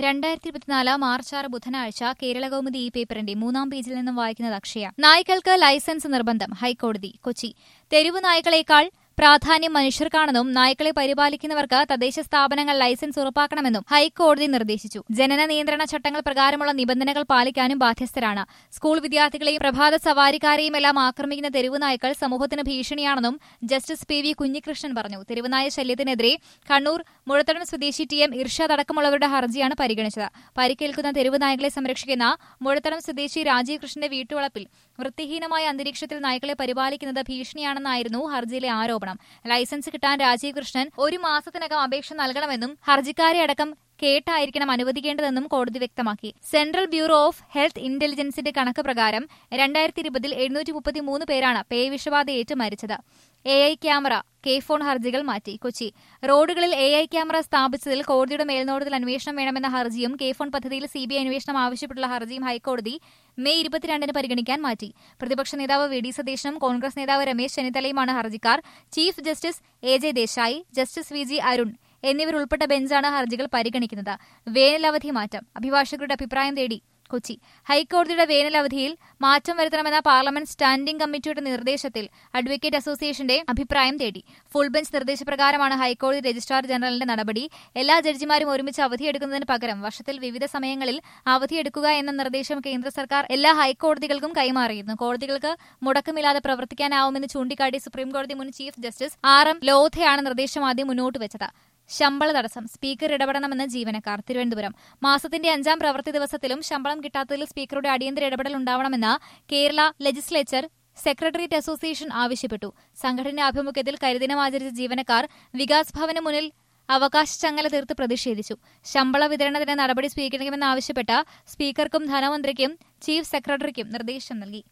രണ്ടായിരത്തി ഇരുപത്തിനാല് മാർച്ച് ആറ് ബുധനാഴ്ച കേരളകൗമുദി ഈ പേപ്പറിന്റെ മൂന്നാം പേജിൽ നിന്നും വായിക്കുന്നത് അക്ഷയ നായ്ക്കൾക്ക് ലൈസൻസ് നിർബന്ധം ഹൈക്കോടതി കൊച്ചി തെരുവ് നായ്ക്കളേക്കാൾ പ്രാധാന്യം മനുഷ്യർക്കാണെന്നും നായ്ക്കളെ പരിപാലിക്കുന്നവർക്ക് തദ്ദേശ സ്ഥാപനങ്ങൾ ലൈസൻസ് ഉറപ്പാക്കണമെന്നും ഹൈക്കോടതി നിർദ്ദേശിച്ചു ജനന നിയന്ത്രണ ചട്ടങ്ങൾ പ്രകാരമുള്ള നിബന്ധനകൾ പാലിക്കാനും ബാധ്യസ്ഥരാണ് സ്കൂൾ വിദ്യാർത്ഥികളെയും പ്രഭാത സവാരിക്കാരെയും എല്ലാം ആക്രമിക്കുന്ന തെരുവ് നായ്ക്കൾ സമൂഹത്തിന് ഭീഷണിയാണെന്നും ജസ്റ്റിസ് പി വി കുഞ്ഞികൃഷ്ണൻ പറഞ്ഞു തെരുവുനായ ശല്യത്തിനെതിരെ കണ്ണൂർ മുഴത്തടം സ്വദേശി ടി എം ഇർഷാദ് അടക്കമുള്ളവരുടെ ഹർജിയാണ് പരിഗണിച്ചത് പരിക്കേൽക്കുന്ന തെരുവ് നായ്ക്കളെ സംരക്ഷിക്കുന്ന മുഴത്തടം സ്വദേശി രാജീവ് കൃഷ്ണന്റെ വീട്ടുവളപ്പിൽ വൃത്തിഹീനമായ അന്തരീക്ഷത്തിൽ നായ്ക്കളെ പരിപാലിക്കുന്നത് ഭീഷണിയാണെന്നായിരുന്നു ഹർജിയിലെ ആരോപണം ലൈസൻസ് കിട്ടാൻ രാജീവ് കൃഷ്ണൻ ഒരു മാസത്തിനകം അപേക്ഷ നൽകണമെന്നും ഹർജിക്കാരെ അടക്കം കേട്ടായിരിക്കണം അനുവദിക്കേണ്ടതെന്നും കോടതി വ്യക്തമാക്കി സെൻട്രൽ ബ്യൂറോ ഓഫ് ഹെൽത്ത് ഇന്റലിജൻസിന്റെ കണക്ക് പ്രകാരം രണ്ടായിരത്തി ഇരുപതിൽ എഴുന്നൂറ്റി മുപ്പത്തിമൂന്ന് പേരാണ് പേവിഷബാധയേറ്റ് മരിച്ചത് A I camera K phone ഹർജികൾ മാറ്റി കൊച്ചി റോഡുകളിൽ എ ഐ ക്യാമറ സ്ഥാപിച്ചതിൽ കോടതിയുടെ മേൽനോട്ടത്തിൽ അന്വേഷണം വേണമെന്ന ഹർജിയും കെ ഫോൺ പദ്ധതിയിൽ സി ബി ഐ അന്വേഷണം ആവശ്യപ്പെട്ടുള്ള ഹർജിയും ഹൈക്കോടതി മെയ് ഇരുപത്തിരണ്ടിന് പരിഗണിക്കാൻ മാറ്റി പ്രതിപക്ഷ നേതാവ് വി ഡി സതീശനും കോൺഗ്രസ് നേതാവ് രമേശ് ചെന്നിത്തലയുമാണ് ഹർജിക്കാർ chief justice A J Desai justice V G Arun എന്നിവരുൾപ്പെട്ട ബെഞ്ചാണ് ഹർജികൾ പരിഗണിക്കുന്നത് വേനലവധി മാറ്റം അഭിഭാഷകരുടെ അഭിപ്രായം തേടി കൊച്ചി ഹൈക്കോടതിയുടെ വേനലവധിയിൽ മാറ്റം വരുത്തണമെന്ന പാർലമെന്റ് സ്റ്റാൻഡിംഗ് കമ്മിറ്റിയുടെ നിർദ്ദേശത്തിൽ അഡ്വക്കേറ്റ് അസോസിയേഷന്റെ അഭിപ്രായം തേടി ഫുൾ ബെഞ്ച് നിർദ്ദേശപ്രകാരമാണ് ഹൈക്കോടതി രജിസ്ട്രാർ ജനറലിന്റെ നടപടി എല്ലാ ജഡ്ജിമാരും ഒരുമിച്ച് അവധിയെടുക്കുന്നതിന് പകരം വർഷത്തിൽ വിവിധ സമയങ്ങളിൽ അവധിയെടുക്കുക എന്ന നിർദ്ദേശം കേന്ദ്ര സർക്കാർ എല്ലാ ഹൈക്കോടതികൾക്കും കൈമാറിയിരുന്നു കോടതികൾക്ക് മുടക്കമില്ലാതെ പ്രവർത്തിക്കാനാവുമെന്ന് ചൂണ്ടിക്കാട്ടി സുപ്രീംകോടതി മുൻ ചീഫ് ജസ്റ്റിസ് ആർ എം ലോധയാണ് നിർദ്ദേശം ആദ്യം മുന്നോട്ട് വെച്ചത് ശമ്പള തടസ്സം സ്പീക്കർ ഇടപെടണമെന്ന് ജീവനക്കാർ തിരുവനന്തപുരം മാസത്തിന്റെ അഞ്ചാം പ്രവൃത്തി ദിവസത്തിലും ശമ്പളം കിട്ടാത്തതിൽ സ്പീക്കറുടെ അടിയന്തര ഇടപെടൽ ഉണ്ടാവണമെന്ന് കേരള ലെജിസ്ലേച്ചർ സെക്രട്ടേറിയറ്റ് അസോസിയേഷൻ ആവശ്യപ്പെട്ടു സംഘടന ആഭിമുഖ്യത്തിൽ കരിദിനം ആചരിച്ച ജീവനക്കാർ വികാസ് ഭവന് മുന്നിൽ അവകാശ ചങ്ങല തീർത്ത് പ്രതിഷേധിച്ചു ശമ്പള വിതരണത്തിന് നടപടി സ്വീകരിക്കണമെന്നാവശ്യപ്പെട്ട സ്പീക്കർക്കും ധനമന്ത്രിക്കും ചീഫ് സെക്രട്ടറിക്കും നിർദ്ദേശം നൽകി